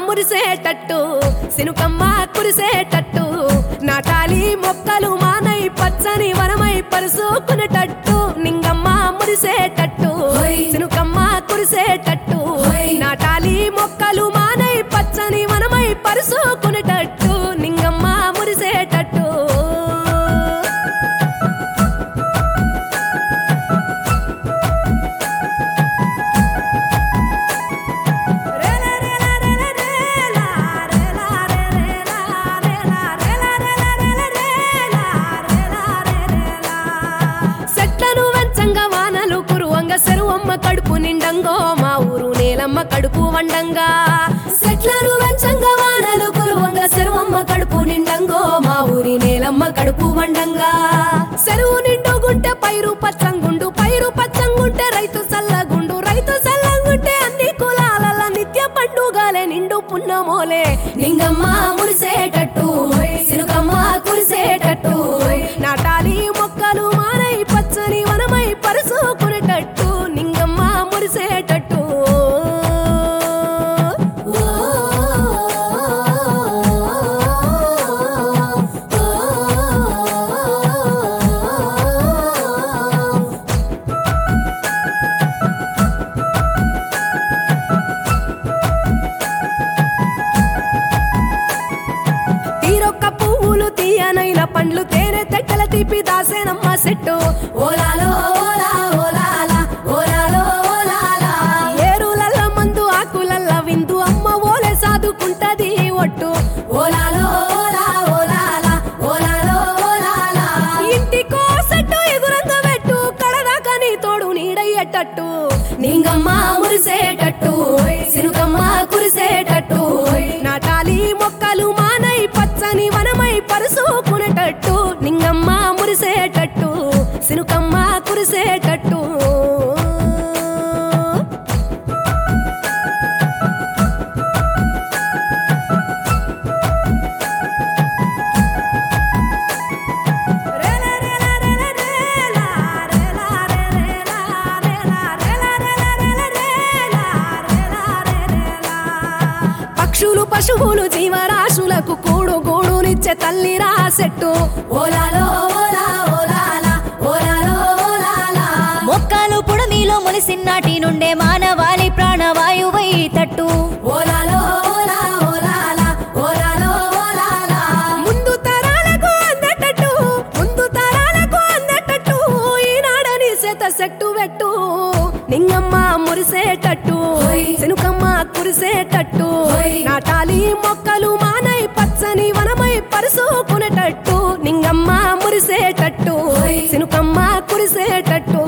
మురిసేటట్టు సినుకమ్మ కురిసేటట్టు నాటాలి మొక్కలు మానై పచ్చని వనమై పరుసుకునేటట్టు నింగమ్మ మురిసేటట్టు హోయ్. సినుకమ్మ కురిసేటట్టు హోయ్. నాటాలి మొక్కలు మానై పచ్చని వనమై పరుసుకునేటట్టు నింగమ్మ మురిసేటట్టు చెట్లను వెంచంగా వానలు కురువంగ సెరువమ్మ కడుపు నిండంగో మా ఊరు నేలమ్మ కడుపు వండంగా చెట్లను వెంచంగా వానలు కురువంగ సెరువమ్మ కడుపు నిండంగో మా ఊరి నేలమ్మ కడుపు వండంగా చెరువు నిండుగుంటే పైరు పచ్చంగుండు పైరు పచ్చంగుంటే రైతు చల్లగుండు రైతు చల్లగుంటే అన్ని కులాల నిత్య పండుగలే నిండు పున్నమోలే నింగమ్మ మురిసేటట్టు సినుకమ్మ కురిసేటట్టు నాటాలి మొక్కలు మానై పచ్చని వనమై పరుసుకునేటట్టు నింగమ్మ మురిసేటట్టు తీరొక్క పువ్వులు తీయనైన పండ్లు తేనె తెట్టల తీపి దాసేనమ్మ సెట్టు ఓలాలో ఓలా ఓలాలా ఓలాలో ఓలాలా ఏరులల్ల మందు ఆకులల్ల విందు అమ్మ ఓలే సాదుకుంటది ఒట్టు ఓలాలో ఓలా ఓలాలా ఓలాలో ఓలాలా ఇంటికో సెట్టు ఎగురంగ పెట్టు కడదాకా నీ తోడు నీడయ్యేటట్టు నింగమ్మ మురిసేటట్టు సినుకమ్మ కురిసేటట్టు నాటాలి మొక్కలు మానై పచ్చని వనమై పరుసుకునేటట్టు నింగమ్మ మురిసేటట్టు సినుకమ్మ కురిసేటట్టు పక్షులు పశువులు జీవరాశులకు కూడు గూడునిచ్చే తల్లి రాసెట్టు ఓలాలో ఓలా ఓలాలా ఓలాలో ఓలాలా మొక్కలు పుడమిలో ములిసిన్నాటి నుండే మానవాళి ప్రాణవాయువై తట్టు ఓలాలో ఓలా ఓలాలా ఓలాలో ఓలాలా ముందు తరాలకు అందటట్టు ముందు తరాలకు అందటట్టు ఈనాడని శత సెట్టు పెట్టు నింగమ్మ మురిసేటట్టు హోయ్. సినుకమ్మ కురిసేటట్టు హోయ్. నాటాలి మొక్కలు మానై పచ్చని వనమై పరుసుకునేటట్టు నింగమ్మ మురిసేటట్టు హోయ్. సినుకమ్మ కురిసేటట్టు